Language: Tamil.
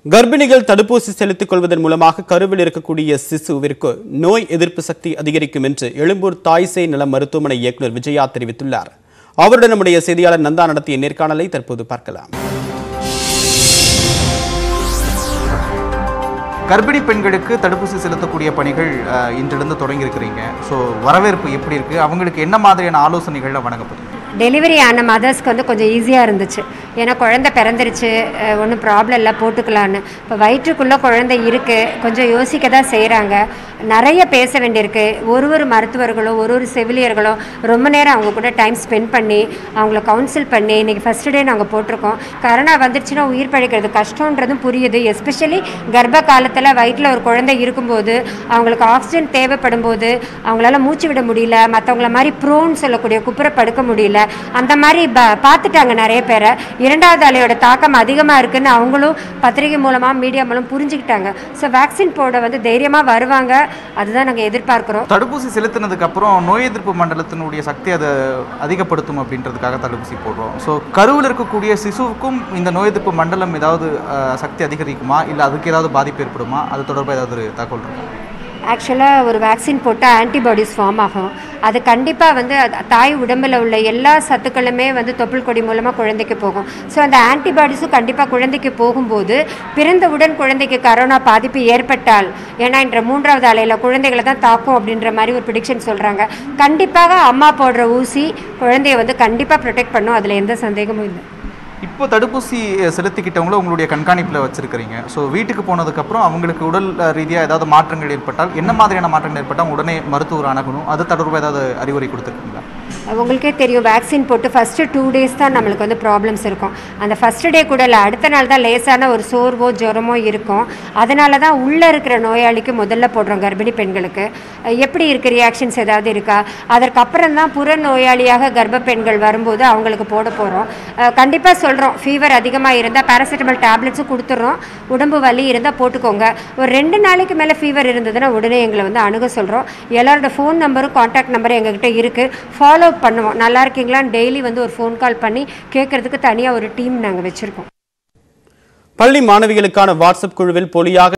கர்ப்பிணிகள் தடுப்பூசி செலுத்திக் கொள்வதன் மூலமாக கருவில் இருக்கக்கூடிய சிசுவிற்கு நோய் எதிர்ப்பு சக்தி அதிகரிக்கும் என்று எழும்பூர் தாய்சேய் நல மருத்துவமனை இயக்குநர் விஜயா தெரிவித்துள்ளார் அவருடன் நம்முடைய செய்தியாளர் நந்தா நடத்திய நேர்காணலை தற்போது பார்க்கலாம் கர்ப்பிணி பெண்களுக்கு தடுப்பூசி செலுத்தக்கூடிய பணிகள் அஹ், இன்றிலிருந்து தொடங்கி இருக்கிறீங்க ஸோ வரவேற்பு எப்படி இருக்கு அவங்களுக்கு என்ன மாதிரியான ஆலோசனைகள்ல வழங்கப்படுது டெலிவரி ஆன மதர்ஸ்க்கு வந்து கொஞ்சம் ஈஸியாக இருந்துச்சு ஏன்னா குழந்தை பிறந்துருச்சு ஒன்றும் ப்ராப்ளம் இல்லை போட்டுக்கலான்னு இப்போ வயிற்றுக்குள்ளே குழந்தை இருக்குது கொஞ்சம் யோசிக்க தான் செய்கிறாங்க நிறைய பேச வேண்டியிருக்கு ஒரு ஒரு மருத்துவர்களும் ஒரு ஒரு செவிலியர்களும் ரொம்ப நேரம் அவங்க கூட டைம் ஸ்பெண்ட் பண்ணி அவங்கள கவுன்சில் பண்ணி இன்றைக்கி ஃபஸ்ட் டே நாங்கள் போட்டிருக்கோம் கரோனா வந்துருச்சுன்னா உயிர் பழைக்கிறது கஷ்டன்றதும் புரியுது எஸ்பெஷலி கர்ப்ப காலத்தில் வயிற்றில் ஒரு குழந்தை இருக்கும்போது அவங்களுக்கு ஆக்சிஜன் தேவைப்படும் போது அவங்களால மூச்சு விட முடியல மற்றவங்கள மாதிரி ப்ரோன்னு சொல்லக்கூடிய குப்புற படுக்க முடியல அந்த மாதிரி ப பார்த்துட்டாங்க நிறைய பேரை இரண்டாவது அலையோட தாக்கம் அதிகமாக இருக்குன்னு அவங்களும் பத்திரிகை மூலமாக மீடியா மூலம் புரிஞ்சுக்கிட்டாங்க ஸோ வேக்சின் போட வந்து தைரியமாக வருவாங்க அதுதான் நாங்கள் எதிர்பார்க்குறோம் தடுப்பூசி செலுத்தினதுக்கு அப்புறம் நோய் எதிர்ப்பு மண்டலத்தினுடைய சக்தி அதை அதிகப்படுத்தும் அப்படின்றதுக்காக தடுப்பூசி போடுறோம் ஸோ கருவில் இருக்கக்கூடிய சிசுவுக்கும் இந்த நோய் எதிர்ப்பு மண்டலம் ஏதாவது அஹ், சக்தி அதிகரிக்குமா இல்லை அதுக்கு ஏதாவது பாதிப்பு ஏற்படுமா அது தொடர்பாக ஏதாவது ஒரு தகவல் இருக்கா ஆக்சுவலாக ஒரு வேக்சின் போட்டால் ஆன்டிபாடிஸ் ஃபார்ம் ஆகும் அது கண்டிப்பாக வந்து அது தாய் உடம்பில் உள்ள எல்லா சத்துக்களுமே வந்து தொப்புள் கொடி மூலமாக குழந்தைக்கு போகும் ஸோ அந்த ஆன்டிபாடிஸும் கண்டிப்பாக குழந்தைக்கு போகும்போது பிறந்தவுடன் குழந்தைக்கு கரோனா பாதிப்பு ஏற்பட்டால் ஏன்னா இன்ற மூன்றாவது அலையில் குழந்தைகளை தான் தாக்கும் அப்படின்ற மாதிரி ஒரு ப்ரிடிக்ஷன் சொல்கிறாங்க கண்டிப்பாக அம்மா போடுற ஊசி குழந்தைய வந்து கண்டிப்பாக ப்ரொடெக்ட் பண்ணும் அதில் எந்த சந்தேகமும் இல்லை இப்போ தடுப்பூசி அஹ், செலுத்திக்கிட்டவங்கள உங்களுடைய கண்காணிப்பில் வச்சிருக்கிறீங்க ஸோ வீட்டுக்கு போனதுக்கப்புறம் அவங்களுக்கு உடல் ரீதியாக ஏதாவது மாற்றங்கள் ஏற்பட்டால் என்ன மாதிரியான மாற்றங்கள் ஏற்பட்டால் உடனே மருத்துவர் அணுகணும் அது தொடர்பாக ஏதாவது அறிவுரை கொடுத்துருக்கீங்களா உங்களுக்கே தெரியும் வேக்சின் போட்டு ஃபஸ்ட்டு டூ டேஸ் தான் நம்மளுக்கு வந்து ப்ராப்ளம்ஸ் இருக்கும் அந்த ஃபஸ்ட்டு டே கூட இல்லை அடுத்த நாள் தான் லேசான ஒரு சோர்வோ ஜுரமோ இருக்கும் அதனால தான் உள்ளே இருக்கிற நோயாளிக்கு முதல்ல போடுறோம் கர்ப்பிணி பெண்களுக்கு அஹ் எப்படி இருக்குது ரியாக்ஷன்ஸ் ஏதாவது இருக்கா அதற்கப்புறம் தான் புற நோயாளியாக கர்ப்ப பெண்கள் வரும்போது அவங்களுக்கு போட போகிறோம் கண்டிப்பாக சொல்கிறோம் ஃபீவர் அதிகமாக இருந்தால் பேராசிட்டமல் டேப்லெட்ஸும் கொடுத்துட்றோம் உடம்பு வலி இருந்தால் போட்டுக்கோங்க ஒரு ரெண்டு நாளைக்கு மேலே ஃபீவர் இருந்ததுன்னா உடனே எங்களை வந்து அணுக சொல்கிறோம் எல்லாரோட ஃபோன் நம்பரும் காண்டாக்ட் நம்பரும் எங்ககிட்ட இருக்குது ஃபாலோ பண்ணுவோம் நல்லா இருக்கீங்களான்னு டெய்லி வந்து ஒரு ஃபோன் கால் பண்ணி கேட்குறதுக்கு தனியாக ஒரு டீம் நாங்கள் வச்சுருக்கோம் பள்ளி மாணவிகளுக்கான வாட்ஸ்அப் குழுவில் போலியாக